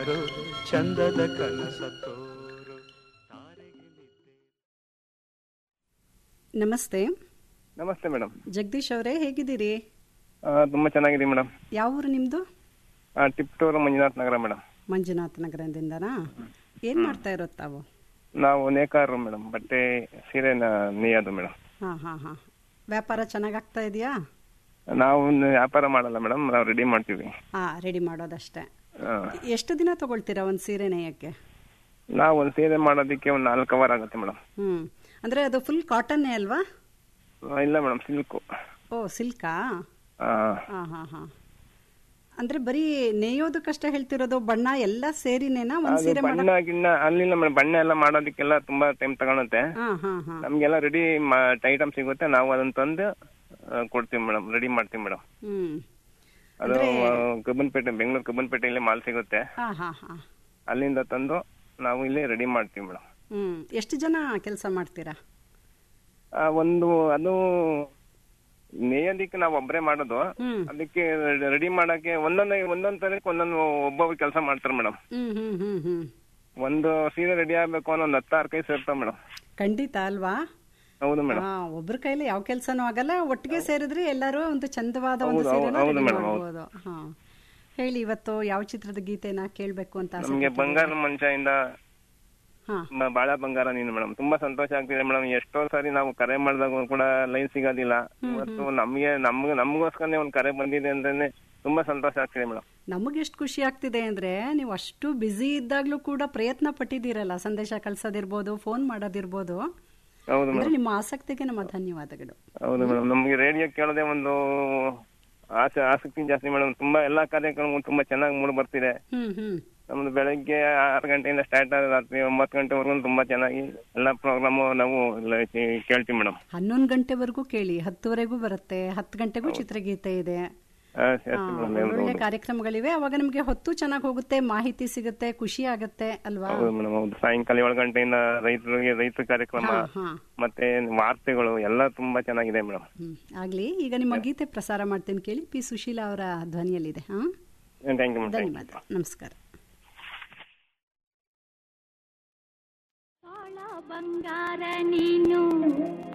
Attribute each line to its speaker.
Speaker 1: ಚಂದದ ಕನಸ ತೋರು ತಾರೆಗೆ ನಿದ್ದೆ
Speaker 2: ನಮಸ್ತೆ
Speaker 3: ನಮಸ್ತೆ ಮೇಡಮ್
Speaker 2: ಜಗದೀಶ್ ಅವರೇ ಹೇಗಿದ್ದೀರಿ
Speaker 3: ತುಂಬ ಚೆನ್ನಾಗಿದೆ ಮೇಡಮ್
Speaker 2: ಯಾವ ಊರು ನಿಮ್ಮದು
Speaker 3: ಟಿಪ್ಟೂರು ಮಂಜುನಾಥ್ ನಗರ ಮೇಡಮ್
Speaker 2: ಮಂಜುನಾಥ ನಗರದಿಂದನಾ ಏನು ಮಾಡ್ತಾ ಇರೋದು ತಾವು
Speaker 3: ನಾವು ನೇಕಾರರು ಮೇಡಮ್ ಬಟ್ಟೆ ಸೀರೆನ ನೇಯೋದು ಮೇಡಮ್
Speaker 2: ಹಾಂ ಹಾಂ ಹಾಂ ವ್ಯಾಪಾರ ಚೆನ್ನಾಗಿ ಆಗ್ತಾ ಇದೆಯಾ
Speaker 3: ನಾವು ಒಂದು ವ್ಯಾಪಾರ ಮಾಡಲ್ಲ ಮೇಡಮ್ ನಾವು ರೆಡಿ ಮಾಡ್ತೀವಿ
Speaker 2: ಹಾಂ ರೆಡಿ ಮಾಡೋದಷ್ಟೇ
Speaker 3: ಆ,
Speaker 2: ಎಷ್ಟು ದಿನ ತಗೊಳ್ತೀರಾ ಒಂದು ಸೀರೆ ನೇಯಕ್ಕೆ
Speaker 3: ನಾವು ಒಂದು ಸೀರೆ ಮಾಡೋದಕ್ಕೆ ಒಂದು ನಾಲ್ಕು ಅವರ್ ಆಗುತ್ತೆ ಮೇಡಮ್
Speaker 2: ಹ್ಞೂ ಅಂದರೆ ಅದು ಫುಲ್ ಕಾಟನ್ನೇ ಅಲ್ವಾ
Speaker 3: ಇಲ್ಲ ಮೇಡಮ್ ಸಿಲ್ಕು
Speaker 2: ಓ ಸಿಲ್ಕಾ ಹಾಂ ಹಾಂ ಹಾಂ ಅಂದರೆ ಬರೀ ನೇಯೋದಕ್ಕಷ್ಟೇ ಹೇಳ್ತಿರೋದು ಬಣ್ಣ ಎಲ್ಲ ಸೇರಿನೇನಾ ಒಂದು
Speaker 3: ಅದು
Speaker 2: ಸೀರೆ ಮಾಡ
Speaker 3: ಬಣ್ಣ ಗಿಣ್ಣ ಅಲ್ಲಿಲ್ಲ ಮೇಡಮ್ ಬಣ್ಣ ಎಲ್ಲ ಮಾಡೋದಕ್ಕೆಲ್ಲ ತುಂಬಾ ಟೈಮ್ ತಗೊಳುತ್ತೆ
Speaker 2: ಹಾಂ ಹಾಂ ಹಾಂ
Speaker 3: ನಮ್ಗೆಲ್ಲ ರೆಡಿ ಐಟಮ್ ಸಿಗುತ್ತೆ ನಾವು ಅದನ್ನ ತಂದು ಆ, ಕೊಡ್ತೀವಿ ಮೇಡಮ್ ರೆಡಿ ಮಾಡ್ತೀವಿ ಮೇಡಮ್
Speaker 2: ಹ್ಞೂ
Speaker 3: ಅದು ಆ, ಕಬ್ಬನ್ಪೇಟೆ ಬೆಂಗಳೂರು ಕಬ್ಬನ್ಪೇಟೆಯಲ್ಲಿ ಮಾಲ್ ಸಿಗುತ್ತೆ
Speaker 2: ಹಾಂ ಹಾಂ ಹಾಂ
Speaker 3: ಅಲ್ಲಿಂದ ತಂದು ನಾವು ಇಲ್ಲಿ ರೆಡಿ ಮಾಡ್ತೀವಿ ಮೇಡಮ್
Speaker 2: ಹ್ಞೂ ಎಷ್ಟು ಜನ ಕೆಲಸ ಮಾಡ್ತೀರಾ
Speaker 3: ಆ, ಒಂದು ಅದು ನೇಯೋದಿಕ್ಕೆ ನಾವು ಒಬ್ಬರೇ ಮಾಡೋದು
Speaker 2: ಹ್ಮ್
Speaker 3: ಅದಕ್ಕೆ ರೆಡಿ ಮಾಡಕ್ಕೆ ಒಂದೊಂದು ಒಂದೊಂದ್ ತರಕ್ಕೆ ಒಂದೊಂದು ಒಬ್ಬೊಬ್ರು ಕೆಲಸ ಮಾಡ್ತಾರೆ ಮೇಡಮ್
Speaker 2: ಹ್ಮ್ ಹ್ಮ್ ಹ್ಮ್ ಹ್ಮ್
Speaker 3: ಒಂದು ಸೀರೆ ರೆಡಿ ಆಗ್ಬೇಕು ಅನ್ನೋ ಒಂದು ಹತ್ತಾರು ಕೈ ಸೇರ್ತಾವ ಮೇಡಮ್
Speaker 2: ಖಂಡಿತ ಅಲ್ವಾ
Speaker 3: ಹೌದು ಮೇಡಮ್
Speaker 2: ಹಾ ಒಬ್ರ ಕೈಲಿ ಯಾವ ಕೆಲ್ಸನೂ ಆಗಲ್ಲ ಒಟ್ಟಿಗೆ ಸೇರಿದ್ರೆ ಎಲ್ಲರೂ ಒಂದು ಚಂದವಾದ ಒಂದು
Speaker 3: ಹೌದು,
Speaker 2: ಸೀರೆನ
Speaker 3: ಹೌದು
Speaker 2: ready
Speaker 3: madam, ಹೌದು.
Speaker 2: ಮಾಡ್ಬೋದು ಹಾ ಹೇಳಿ ಇವತ್ತು ಯಾವ ಚಿತ್ರದ ಗೀತೆನ ಕೇಳ್ಬೇಕು ಅಂತ ಆಸೆ
Speaker 3: ನಮ್ಗೆ ಬಂಗಾರ ಮಂಚದಿಂದ
Speaker 2: ಹಾ
Speaker 3: ಮ- ಬಾಳ ಬಂಗಾರ ನೀನು ಮೇಡಮ್ ತುಂಬಾ ಸಂತೋಷ ಆಗ್ತಿದೆ ಮೇಡಮ್ ಎಷ್ಟೋ ಸಾರಿ ನಾವು ಕರೆ ಮಾಡಿದಾಗ ಕೂಡ ಲೈನ್ ಸಿಗೋದಿಲ್ಲ ಇವತ್ತು ನಮ್ಗೆ ನಮ್ಗೆ ನಮಗೋಸ್ಕರನೇ ಒಂದು ಕರೆ ಬಂದಿದೆ ಅಂದ್ರೆ ತುಂಬಾ ಸಂತೋಷ ಆಗ್ತಿದೆ ಮೇಡಮ್
Speaker 2: ನಮಗೆ ಎಷ್ಟು ಖುಷಿ ಆಗ್ತಿದೆ ಅಂದ್ರೆ ನೀವು ಅಷ್ಟು ಬ್ಯುಸಿ ಇದ್ದಾಗ್ಲೂ ಕೂಡ ಪ್ರಯತ್ನ ಪಟ್ಟಿದ್ದೀರಲ್ಲ ಸಂದೇಶ ಕಳ್ಸೋದಿರ್ಬೋದು ಫೋನ್ ಮಾಡೋದಿರ್ಬೋದು
Speaker 3: ಹೌದು
Speaker 2: ಅಂದ್ರೆ
Speaker 3: ಮೇಡಮ್
Speaker 2: ನಿಮ್ಮ ಆಸಕ್ತಿಗೆ ನಮ್ಮ ಧನ್ಯವಾದಗಳು
Speaker 3: ಹೌದು ಮೇಡಮ್ ನಮ್ಗೆ ರೇಡಿಯೋ ಕೇಳೋದೇ ಒಂದು ಆಸೆ ಆಸಕ್ತಿ ಜಾಸ್ತಿ ಮೇಡಮ್ ತುಂಬಾ ಎಲ್ಲಾ ಕಾರ್ಯಕ್ರಮಗಳು ತುಂಬಾ ಚೆನ್ನಾಗಿ ಮೂಡ್ ಬರ್ತಿದೆ
Speaker 2: ಹ್ಮ್ ಹ್ಮ್
Speaker 3: ನಮ್ದು ಬೆಳಗ್ಗೆ ಆರು ಗಂಟೆಯಿಂದ ಸ್ಟಾರ್ಟ್ ಆದ ರಾತ್ರಿ ಒಂಬತ್ತು ಗಂಟೆವರೆಗೂ ತುಂಬಾ ಚೆನ್ನಾಗಿ ಎಲ್ಲಾ ಪ್ರೋಗ್ರಾಮು ನಾವು ಲ- ಕೇ- ಕೇಳ್ತೀವಿ ಮೇಡಮ್
Speaker 2: ಹನ್ನೊಂದು ಗಂಟೆವರೆಗೂ ಕೇಳಿ ಹತ್ತುವರೆಗೂ ಬರುತ್ತೆ ಹತ್ತು ಗಂಟೆಗೂ ಚಿತ್ರಗೀತೆ ಇದೆ
Speaker 3: ಹಾ
Speaker 2: ಆ,
Speaker 3: ಸರಿ ಮೇಡಮ್
Speaker 2: ಒಳ್ಳೊಳ್ಳೆ ಕಾರ್ಯಕ್ರಮಗಳಿವೆ ಅವಾಗ ನಿಮ್ಗೆ ಹೊತ್ತು ಚೆನ್ನಾಗಿ ಹೋಗುತ್ತೆ ಮಾಹಿತಿ ಸಿಗುತ್ತೆ ಖುಷಿ ಆಗತ್ತೆ ಅಲ್ವಾ
Speaker 3: ಹೌದು ಮೇಡಮ್ ಹೌದು ಸಾಯಂಕಾಲ ಏಳು ಗಂಟೆಯಿಂದ ರೈತರಿಗೆ ರೈತ ಕಾರ್ಯಕ್ರಮ
Speaker 2: ಹಾ ಹಾ
Speaker 3: ಮತ್ತೆ ವಾರ್ತೆಗಳು ಎಲ್ಲ ತುಂಬಾ ಚೆನ್ನಾಗಿದೆ ಮೇಡಮ್
Speaker 2: ಹ್ಮ್ ಆಗ್ಲಿ ಈಗ ನಿಮ್ಮ ಗೀತೆ ಪ್ರಸಾರ ಮಾಡ್ತೇನೆ ಕೇಳಿ ಪಿ ಸುಶೀಲಾ ಅವರ ಧ್ವನಿಯಲ್ಲಿದೆ ಹಾ
Speaker 3: ಥ್ಯಾಂಕ್ ಯು ಮೇಡಮ್
Speaker 2: ಧನ್ಯವಾದ ನಮಸ್ಕಾರ
Speaker 4: ಬಾಳ ಬಂಗಾರ ನೀನು